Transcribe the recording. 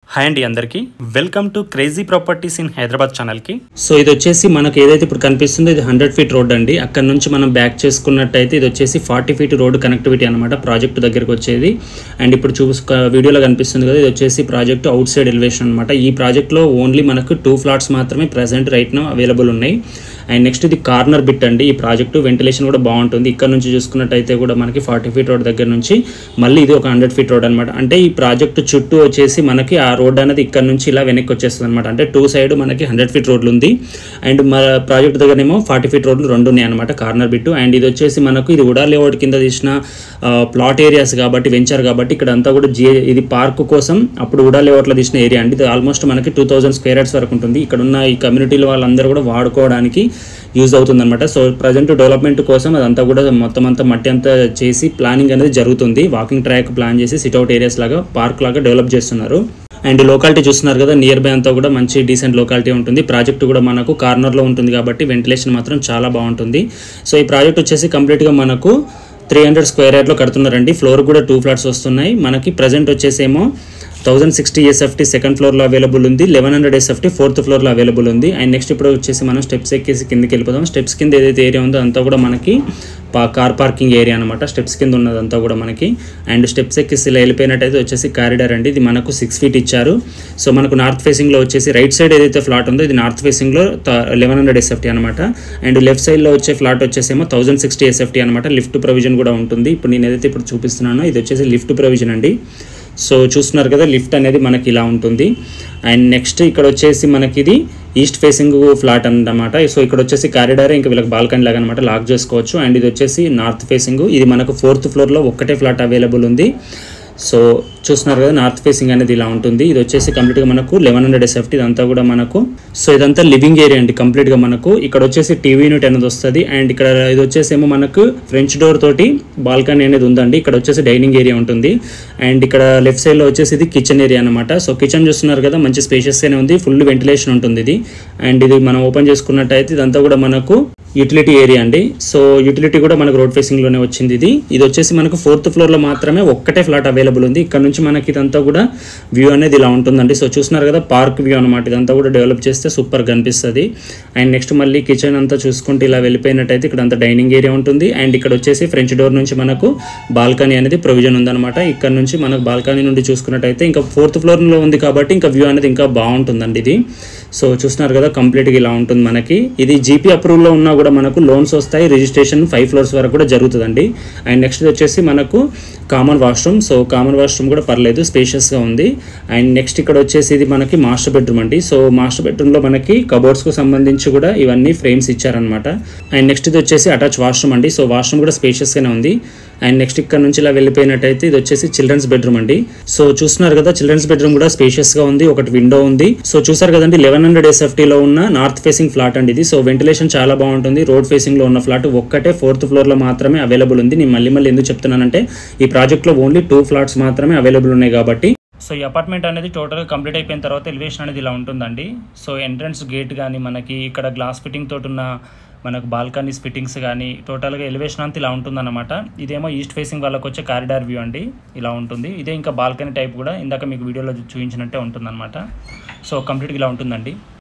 hi అండి అందరికీ welcome to crazy properties in Hyderabad ఛానల్కి సో ఇది వచ్చేసి మనకు ఏదైతే ఇప్పుడు కనిపిస్తుందో ఇది హండ్రెడ్ ఫీట్ రోడ్ అండి అక్కడ నుంచి మనం బ్యాక్ చేసుకున్నట్టయితే ఇది వచ్చేసి ఫార్టీ ఫీట్ రోడ్ కనెక్టివిటీ అనమాట ప్రాజెక్ట్ దగ్గరికి వచ్చేది అండ్ ఇప్పుడు చూసుకో వీడియోలో కనిపిస్తుంది కదా ఇది వచ్చేసి ప్రాజెక్ట్ అవుట్ సైడ్ ఎలివేషన్ అనమాట ఈ ప్రాజెక్ట్లో ఓన్లీ మనకు టూ ఫ్లాట్స్ మాత్రమే ప్రజెంట్ రైట్ నో అవైలబుల్ ఉన్నాయి అండ్ నెక్స్ట్ ఇది కార్నర్ బిట్ అండి ఈ ప్రాజెక్టు వెంటిలేషన్ కూడా బాగుంటుంది ఇక్కడ నుంచి చూసుకున్నట్టయితే కూడా మనకి ఫార్టీ ఫీట్ రోడ్ దగ్గర నుంచి మళ్ళీ ఇది ఒక హండ్రెడ్ ఫీట్ రోడ్ అనమాట అంటే ఈ ప్రాజెక్టు చుట్టూ వచ్చేసి మనకి ఆ రోడ్ అనేది ఇక్కడ నుంచి ఇలా వెనక్కి వచ్చేస్తుంది అనమాట అంటే టూ సైడ్ మనకి హండ్రెడ్ ఫీట్ రోడ్లు ఉంది అండ్ మన ప్రాజెక్ట్ దగ్గరేమో ఫార్టీ ఫీట్ రోడ్లు రెండు ఉన్నాయి అనమాట కార్నర్ బిట్ అండ్ ఇది వచ్చేసి మనకు ఇది ఉడా లేఅవుట్ కింద తీసిన ప్లాట్ ఏరియాస్ కాబట్టి వెంచర్ కాబట్టి ఇక్కడ అంతా కూడా జీ ఇది పార్క్ కోసం అప్పుడు ఉడా లేఅవుట్లో తీసిన ఏరియా అండి ఇది ఆల్మోస్ట్ మనకి టూ థౌసండ్ స్క్వేర్ యార్డ్స్ వరకు ఉంటుంది ఇక్కడ ఉన్న ఈ కమ్యూనిటీలో వాళ్ళందరూ కూడా వాడుకోవడానికి యూజ్ అవుతుంది అనమాట సో ప్రజెంట్ డెవలప్మెంట్ కోసం అదంతా కూడా మొత్తం అంతా మట్టి అంతా చేసి ప్లానింగ్ అనేది జరుగుతుంది వాకింగ్ ట్రాక్ ప్లాన్ చేసి సిట్అవుట్ ఏరియాస్ లాగా పార్క్ లాగా డెవలప్ చేస్తున్నారు అండ్ లోకాలిటీ చూస్తున్నారు కదా నియర్ బై అంతా కూడా మంచి డీసెంట్ లోకాలిటీ ఉంటుంది ప్రాజెక్ట్ కూడా మనకు కార్నర్లో ఉంటుంది కాబట్టి వెంటిలేషన్ మాత్రం చాలా బాగుంటుంది సో ఈ ప్రాజెక్ట్ వచ్చేసి కంప్లీట్గా మనకు త్రీ హండ్రెడ్ స్క్వేర్ యార్డ్లో కడుతున్నారండి ఫ్లోర్ కూడా టూ ఫ్లాట్స్ వస్తున్నాయి మనకి ప్రజెంట్ వచ్చేసేమో థౌసండ్ సిక్స్టీ ఎస్ఎఫ్టీ సెకండ్ ఫ్లోర్లో అవైలబుల్ ఉంది లెవెన్ హండ్రెడ్ ఎస్ఎఫ్టీ ఫోర్త్ ఫ్లోర్లో అవైలబుల్ ఉంది అండ్ నెక్స్ట్ ఇప్పుడు వచ్చేసి మనం స్టెప్స్ ఎక్కేసి కిందకి వెళ్ళిపోదాం స్టెప్స్ కింద ఏదైతే ఏరియా ఉందో అంతా కూడా మనకి పా కార్ పార్కింగ్ ఏరియా అనమాట స్టెప్స్ కింద ఉన్నదంతా కూడా మనకి అండ్ స్టెప్స్ ఎక్కేసి ఇలా వెళ్ళిపోయినట్టయితే వచ్చేసి కారిడార్ అండి ఇది మనకు సిక్స్ ఫీట్ ఇచ్చారు సో మనకు నార్త్ ఫేసింగ్లో వచ్చేసి రైట్ సైడ్ ఏదైతే ఫ్లాట్ ఉందో ఇది నార్త్ ఫేసింగ్లో లెవెన్ హండ్రెడ్ ఎస్ఎఫ్టీ అనమాట అండ్ లెఫ్ట్ సైడ్లో వచ్చే ఫ్లాట్ వచ్చేసేమో థౌసండ్ సిక్స్టీ ఎస్ఎఫ్టీ అనమాట లిఫ్ట్ ప్రొవిజన్ కూడా ఉంటుంది ఇప్పుడు నేను ఏదైతే ఇప్పుడు చూపిస్తున్నానో ఇది వచ్చేసి లిఫ్ట్ ప్రొవిజన్ అండి సో చూస్తున్నారు కదా లిఫ్ట్ అనేది మనకి ఇలా ఉంటుంది అండ్ నెక్స్ట్ ఇక్కడ వచ్చేసి మనకి ఇది ఈస్ట్ ఫేసింగ్ ఫ్లాట్ అన్నమాట సో ఇక్కడ వచ్చేసి కారిడార్ ఇంకా వీళ్ళకి బాల్కనీ లాగా అనమాట లాక్ చేసుకోవచ్చు అండ్ ఇది వచ్చేసి నార్త్ ఫేసింగ్ ఇది మనకు ఫోర్త్ ఫ్లోర్లో ఒక్కటే ఫ్లాట్ అవైలబుల్ ఉంది సో చూస్తున్నారు కదా నార్త్ ఫేసింగ్ అనేది ఇలా ఉంటుంది ఇది వచ్చేసి కంప్లీట్గా మనకు లెవెన్ హండ్రెడ్ ఎస్ఎఫ్టీ ఇదంతా కూడా మనకు సో ఇదంతా లివింగ్ ఏరియా అండి కంప్లీట్గా మనకు ఇక్కడ వచ్చేసి టీవీ యూనిట్ అనేది వస్తుంది అండ్ ఇక్కడ ఇది వచ్చేసి ఏమో మనకు ఫ్రెంచ్ డోర్ తోటి బాల్కనీ అనేది ఉందండి ఇక్కడ వచ్చేసి డైనింగ్ ఏరియా ఉంటుంది అండ్ ఇక్కడ లెఫ్ట్ సైడ్లో వచ్చేసి ఇది కిచెన్ ఏరియా అనమాట సో కిచెన్ చూస్తున్నారు కదా మంచి స్పేషియస్గానే ఉంది ఫుల్ వెంటిలేషన్ ఉంటుంది ఇది అండ్ ఇది మనం ఓపెన్ చేసుకున్నట్టయితే ఇదంతా కూడా మనకు యూటిలిటీ ఏరియా అండి సో యూటిలిటీ కూడా మనకు రోడ్ ఫేసింగ్లోనే వచ్చింది ఇది ఇది వచ్చేసి మనకు ఫోర్త్ ఫ్లోర్లో మాత్రమే ఒక్కటే ఫ్లాట్ అవైలబుల్ ఉంది ఇక్కడ నుంచి మనకి ఇదంతా కూడా వ్యూ అనేది ఇలా ఉంటుందండి సో చూస్తున్నారు కదా పార్క్ వ్యూ అనమాట ఇదంతా కూడా డెవలప్ చేస్తే సూపర్ కనిపిస్తుంది అండ్ నెక్స్ట్ మళ్ళీ కిచెన్ అంతా చూసుకుంటే ఇలా వెళ్ళిపోయినట్టయితే ఇక్కడ అంతా డైనింగ్ ఏరియా ఉంటుంది అండ్ ఇక్కడ వచ్చేసి ఫ్రంట్ డోర్ నుంచి మనకు బాల్కనీ అనేది ప్రొవిజన్ ఉందన్నమాట ఇక్కడ నుంచి మనకు బాల్కనీ నుండి చూసుకున్నట్టయితే ఇంకా ఫోర్త్ ఫ్లోర్లో ఉంది కాబట్టి ఇంకా వ్యూ అనేది ఇంకా బాగుంటుందండి ఇది సో చూస్తున్నారు కదా కంప్లీట్గా ఇలా ఉంటుంది మనకి ఇది జీపీ అప్రూవ్లో ఉన్నా కూడా మనకు లోన్స్ వస్తాయి రిజిస్ట్రేషన్ ఫైవ్ ఫ్లోర్స్ వరకు కూడా జరుగుతుందండి అండ్ నెక్స్ట్ వచ్చేసి మనకు common washroom so common washroom కూడా పర్లేదు స్పేషియస్గా ఉంది అండ్ నెక్స్ట్ ఇక్కడ వచ్చేసి ఇది మనకి మాస్టర్ బెడ్రూమ్ అండి సో మాస్టర్ బెడ్రూమ్లో మనకి కబోర్డ్స్కు సంబంధించి కూడా ఇవన్నీ ఫ్రేమ్స్ ఇచ్చారనమాట అండ్ నెక్స్ట్ ఇది వచ్చేసి అటాచ్ వాష్రూమ్ అండి సో వాష్రూమ్ కూడా స్పేషియస్గానే ఉంది అండ్ నెక్స్ట్ ఇక్కడ నుంచి ఇలా వెళ్ళిపోయినట్టయితే ఇది వచ్చేసి చిల్డ్రన్స్ బెడ్రూమ్ అండి సో చూస్తున్నారు కదా చిల్డ్రన్స్ బెడ్రూమ్ కూడా స్పేషియస్ గా ఉంది ఒకటి విండో ఉంది సో చూసారు కదండి లెవెన్ హండ్రెడ్ ఎస్ఎఫ్టీ లో ఉన్న నార్త్ ఫేసింగ్ ఫ్లాట్ అండి ఇది సో వెంటిలేషన్ చాలా బాగుంటుంది రోడ్ ఫేసింగ్ లో ఉన్న ఫ్లాట్ ఒక్కటే ఫోర్త్ ఫ్లోర్ లో మాత్రమే అవైలబుల్ ఉంది నేను మళ్ళీ మళ్ళీ ఎందుకు చెప్తున్నానంటే ఈ ప్రాజెక్ట్ లో ఓన్లీ టూ ఫ్లాట్స్ మాత్రమే అవైలబుల్ ఉన్నాయి కాబట్టి సో ఈ అపార్ట్మెంట్ అనేది టోటల్గా కంప్లీట్ అయిపోయిన తర్వాత ఎలివేషన్ అనేది ఇలా ఉంటుందండి సో ఎంట్రన్స్ గేట్ కానీ మనకి ఇక్కడ గ్లాస్ ఫిట్టింగ్ తోటి ఉన్న మనకు బాల్కనీస్ ఫిట్టింగ్స్ కానీ టోటల్గా ఎలివేషన్ అంతా ఇలా ఉంటుందన్నమాట ఇదేమో ఈస్ట్ ఫేసింగ్ వాళ్ళకి వచ్చే కారిడార్ వ్యూ అండి ఇలా ఉంటుంది ఇదే ఇంకా బాల్కనీ టైప్ కూడా ఇందాక మీకు వీడియోలో చూపించినట్టే ఉంటుందన్నమాట సో కంప్లీట్గా ఇలా ఉంటుందండి